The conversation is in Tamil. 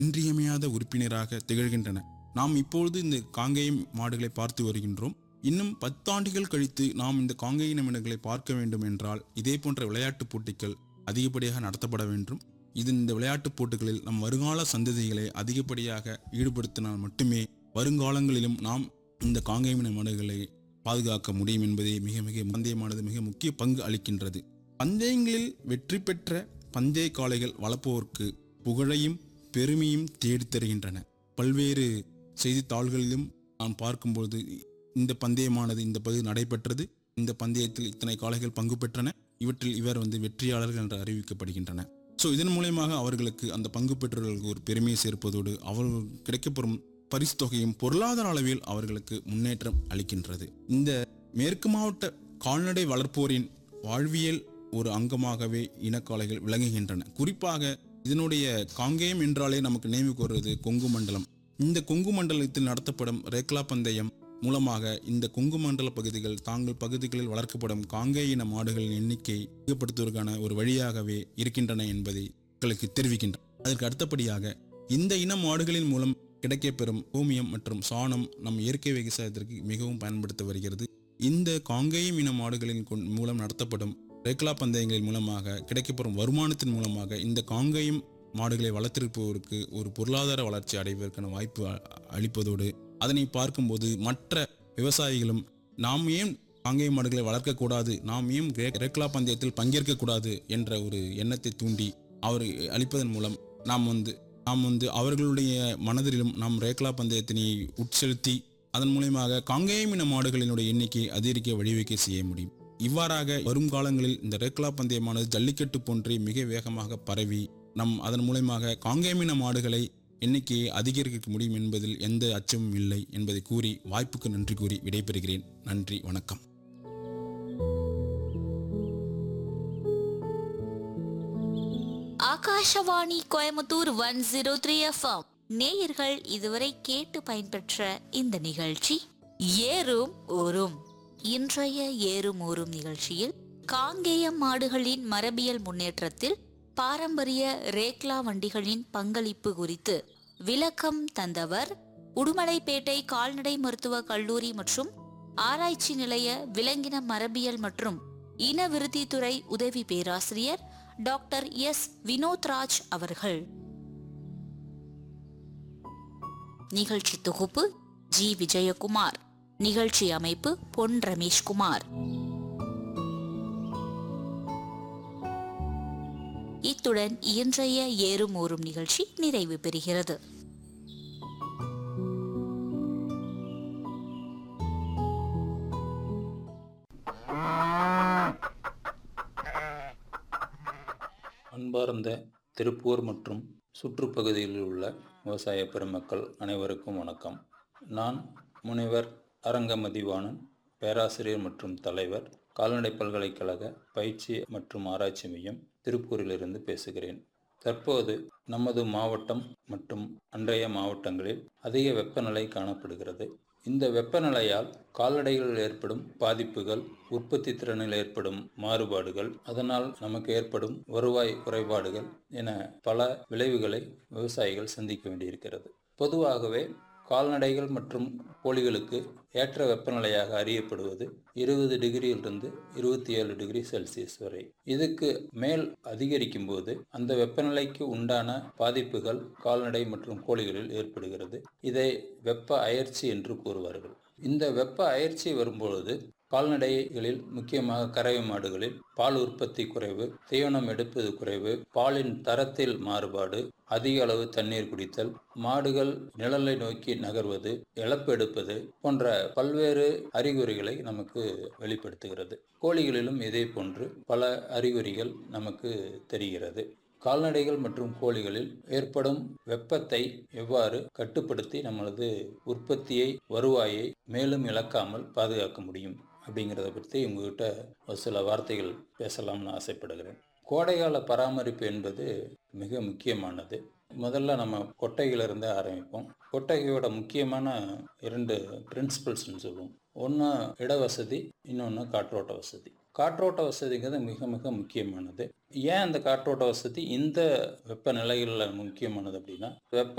இன்றியமையாத உறுப்பினராக திகழ்கின்றன நாம் இப்பொழுது இந்த காங்கேயம் மாடுகளை பார்த்து வருகின்றோம் இன்னும் பத்தாண்டுகள் கழித்து நாம் இந்த காங்கேய இனங்களை பார்க்க வேண்டும் என்றால் இதே போன்ற விளையாட்டுப் போட்டிகள் அதிகப்படியாக நடத்தப்பட வேண்டும் இது இந்த விளையாட்டுப் போட்டிகளில் நம் வருங்கால சந்ததிகளை அதிகப்படியாக ஈடுபடுத்தினால் மட்டுமே வருங்காலங்களிலும் நாம் இந்த காங்கேய இன மாடுகளை பாதுகாக்க முடியும் என்பதே மிக மிக பந்தயமானது மிக முக்கிய பங்கு அளிக்கின்றது பந்தயங்களில் வெற்றி பெற்ற பந்தய காளைகள் வளர்ப்போருக்கு புகழையும் பெருமையும் தேடித் தருகின்றன பல்வேறு செய்தித்தாள்களிலும் நான் பார்க்கும்போது இந்த பந்தயமானது இந்த பகுதி நடைபெற்றது இந்த பந்தயத்தில் இத்தனை காளைகள் பங்கு பெற்றன இவற்றில் இவர் வந்து வெற்றியாளர்கள் என்று அறிவிக்கப்படுகின்றன ஸோ இதன் மூலயமாக அவர்களுக்கு அந்த பங்கு பெற்றவர்களுக்கு ஒரு பெருமையை சேர்ப்பதோடு அவர்கள் கிடைக்கப்பெறும் பரிசு தொகையும் பொருளாதார அளவில் அவர்களுக்கு முன்னேற்றம் அளிக்கின்றது இந்த மேற்கு மாவட்ட கால்நடை வளர்ப்போரின் வாழ்வியல் ஒரு அங்கமாகவே இனக்காளைகள் விளங்குகின்றன குறிப்பாக இதனுடைய காங்கேயம் என்றாலே நமக்கு நினைவுக்கு வருவது கொங்கு மண்டலம் இந்த கொங்கு மண்டலத்தில் நடத்தப்படும் ரேக்லா பந்தயம் மூலமாக இந்த கொங்கு மண்டல பகுதிகள் தாங்கள் பகுதிகளில் வளர்க்கப்படும் காங்கேய இன மாடுகளின் எண்ணிக்கை அதிகப்படுத்துவதற்கான ஒரு வழியாகவே இருக்கின்றன என்பதை மக்களுக்கு தெரிவிக்கின்றன அதற்கு அடுத்தபடியாக இந்த இன மாடுகளின் மூலம் கிடைக்கப்பெறும் கோமியம் மற்றும் சாணம் நம் இயற்கை விவசாயத்திற்கு மிகவும் பயன்படுத்த வருகிறது இந்த காங்கேயம் இன மாடுகளின் கொண்- மூலம் நடத்தப்படும் ரேக்லா பந்தயங்களின் மூலமாக கிடைக்கப்பெறும் வருமானத்தின் மூலமாக இந்த காங்கேயம் மாடுகளை வளர்த்திருப்பவருக்கு ஒரு பொருளாதார வளர்ச்சி அடைவதற்கான வாய்ப்பு அ- அளிப்பதோடு அதனை பார்க்கும்போது மற்ற விவசாயிகளும் நாம் ஏன் காங்கேய மாடுகளை வளர்க்கக்கூடாது நாம் ஏன் ரே- ரேக்லா பந்தயத்தில் பங்கேற்கக்கூடாது என்ற ஒரு எண்ணத்தை தூண்டி அவர் அளிப்பதன் மூலம் நாம் வந்து நாம் வந்து அவர்களுடைய மனதிலும் நாம் ரேக்லா பந்தயத்தினை உட்செலுத்தி அதன் மூலயமாக காங்கேயம் இன மாடுகளினுடைய எண்ணிக்கை அதிகரிக்க வழிவகை செய்ய முடியும் இவ்வாறாக வரும் காலங்களில் இந்த ரேக்லா பந்தயமானது ஜல்லிக்கட்டு போன்றே மிக வேகமாக பரவி நம் அதன் மூலயமாக காங்கேயம் இன மாடுகளை எண்ணிக்கையை அதிகரிக்க முடியும் என்பதில் எந்த அச்சமும் இல்லை என்பதை கூறி வாய்ப்புக்கு நன்றி கூறி விடைபெறுகிறேன் நன்றி வணக்கம் Akashvani Coimbatore one zero three FM நேயர்கள் இதுவரை கேட்டு பயன்பெற்ற இந்த நிகழ்ச்சி ஏறும் ஊரும் இன்றைய ஏறும் ஊரும் நிகழ்ச்சியில் காங்கேயம் மாடுகளின் மரபியல் முன்னேற்றத்தில் பாரம்பரிய ரேக்லா வண்டிகளின் பங்களிப்பு குறித்து விளக்கம் தந்தவர் உடுமலைப்பேட்டை கால்நடை மருத்துவ கல்லூரி மற்றும் ஆராய்ச்சி நிலைய விலங்கின மரபியல் மற்றும் இனவிருத்தித்துறை உதவி பேராசிரியர் டாக்டர் எஸ் வினோத்ராஜ் அவர்கள் நிகழ்ச்சி தொகுப்பு ஜி விஜயகுமார் நிகழ்ச்சி அமைப்பு பொன் ரமேஷ்குமார் இத்துடன் இன்றைய ஏறும் ஊறும் நிகழ்ச்சி நிறைவு பெறுகிறது அன்பார்ந்த திருப்பூர் மற்றும் சுற்றுப்பகுதியில் உள்ள விவசாய பெருமக்கள் அனைவருக்கும் வணக்கம் நான் முனைவர் அரங்கமதிவாணன் பேராசிரியர் மற்றும் தலைவர் கால்நடை பல்கலைக்கழக பயிற்சி மற்றும் ஆராய்ச்சி மையம் திருப்பூரிலிருந்து பேசுகிறேன் தற்போது நமது மாவட்டம் மற்றும் அன்றைய மாவட்டங்களில் அதிக வெப்பநிலை காணப்படுகிறது இந்த வெப்பநிலையால் கால்நடைகளில் ஏற்படும் பாதிப்புகள் உற்பத்தி திறனில் ஏற்படும் மாறுபாடுகள் அதனால் நமக்கு ஏற்படும் வருவாய் குறைபாடுகள் என பல விளைவுகளை விவசாயிகள் சந்திக்க வேண்டியிருக்கிறது பொதுவாகவே கால்நடைகள் மற்றும் கோழிகளுக்கு ஏற்ற வெப்பநிலையாக அறியப்படுவது இருபது டிகிரியிலிருந்து இருபத்தி ஏழு டிகிரி செல்சியஸ் வரை இதுக்கு மேல் அதிகரிக்கும் போது அந்த வெப்பநிலைக்கு உண்டான பாதிப்புகள் கால்நடை மற்றும் கோழிகளில் ஏற்படுகிறது இதை வெப்ப அயற்சி என்று கூறுவார்கள் இந்த வெப்ப அயற்சி வரும்பொழுது கால்நடைகளில் முக்கியமாக கறவை மாடுகளில் பால் உற்பத்தி குறைவு தீவனம் எடுப்பது குறைவு பாலின் தரத்தில் மாறுபாடு அதிக அளவு தண்ணீர் குடித்தல் மாடுகள் நிழலை நோக்கி நகர்வது இழப்பு எடுப்பது போன்ற பல்வேறு அறிகுறிகளை நமக்கு வெளிப்படுத்துகிறது கோழிகளிலும் இதே போன்று பல அறிகுறிகள் நமக்கு தெரிகிறது கால்நடைகள் மற்றும் கோழிகளில் ஏற்படும் வெப்பத்தை எவ்வாறு கட்டுப்படுத்தி நம்மளது உற்பத்தியை வருவாயை மேலும் இழக்காமல் பாதுகாக்க முடியும் அப்படிங்கிறத பற்றி உங்ககிட்ட ஒரு சில வார்த்தைகள் பேசலாம்னு ஆசைப்படுகிறேன் கோடைகால பராமரிப்பு என்பது மிக முக்கியமானது முதல்ல நம்ம கொட்டைகளிலிருந்து ஆரம்பிப்போம் கொட்டகையோட முக்கியமான இரண்டு பிரின்சிபல்ஸ்னு சொல்லுவோம் ஒன்று இட வசதி இன்னொன்று காற்றோட்ட வசதி காற்றோட்ட வசதிங்கிறது மிக மிக முக்கியமானது ஏன் அந்த காற்றோட்ட வசதி இந்த வெப்பநிலைகளில் முக்கியமானது அப்படின்னா வெப்ப